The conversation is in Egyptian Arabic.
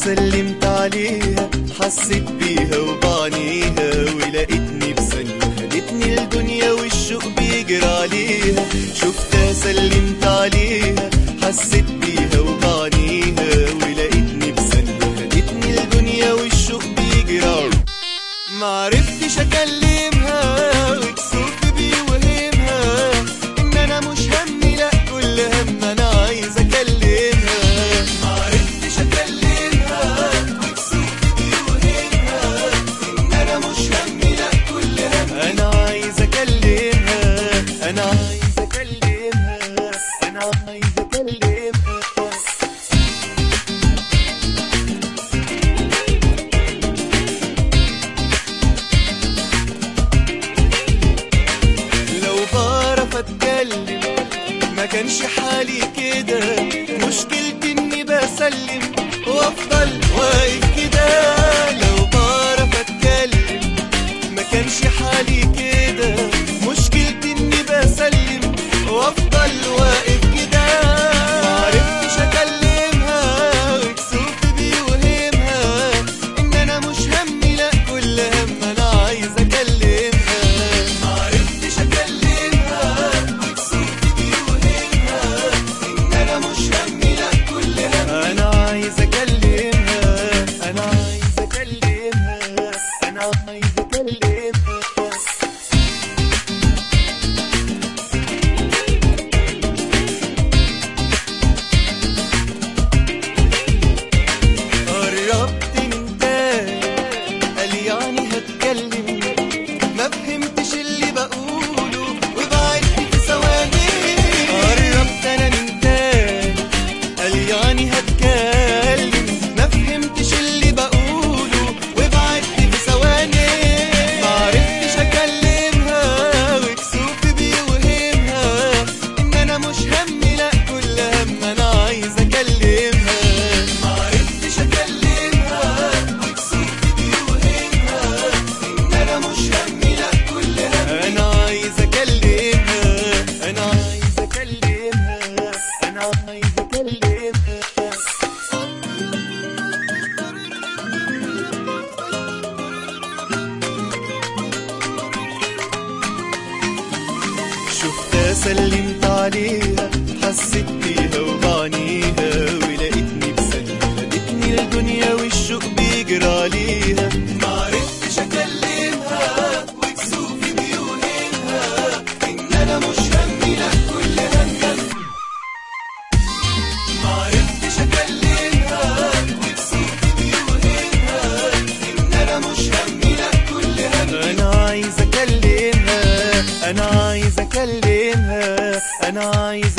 سلمت عليها حسيت بيها وبعنيها ولقيتني بثانية خدتني الدنيا والشوق بيجري عليها شفتها سلمت عليها حسيت بيها وبعنيها ولقيتني بثانية خدتني الدنيا والشوق بيجري عليها معرفتش اكلمها وكسوفي بيوهمها ان انا مش همي لا كل هم انا عايز اكلمها معرفتش اكلمها وكسوفي بيوهمها ان انا مش همي لا كل هم انا عايز اكلمها انا عايز اكلمها انا عايز اكلمها لو بعرف اتكلم ما كانش حالي كده مشكلتي اني بسلم وافضل واقف كده لو بعرف اتكلم ما كانش حالي كده مشكلتي اني بسلم وافضل واقف كده معرفتش اكلمها وكسوفي بيوهمها ان انا مش همي لا كل هم انا عايز اكلمها معرفتش اكلمها وكسوفي بيوهمها ان انا مش همي لا كل هم انا عايز اكلمها انا عايز اكلمها انا عايز اكلمها قربت من تاني قال يعني هتكلم ما فهمتش اللي بقوله وبعدت في ثواني قربت انا من تاني قال يعني هتكلم ما فهمتش اللي بقوله وبعدت في ثواني معرفتش اكلمها وكسوفي بيوهمها ان انا مش همي لا كل هم انا عايز اكلمها معرفتش اكلمها وكسوفي بيوهمها ان انا مش همي لا كل هم انا عايز اكلمها انا عايز اكلمها انا عايز اكلمها شفتها سلمت عليها حسيت بيها وبعنيها ولقيتني بثانية خدتني الدنيا والشوق بيجري عليها معرفتش اكلمها وكسوفي بيوهمها ان انا مش همي لا كل هم معرفتش اكلمها وكسوفي بيوهمها ان انا مش همي لا كل هم انا عايز اكلمها انا عايز اكلمها انا عايز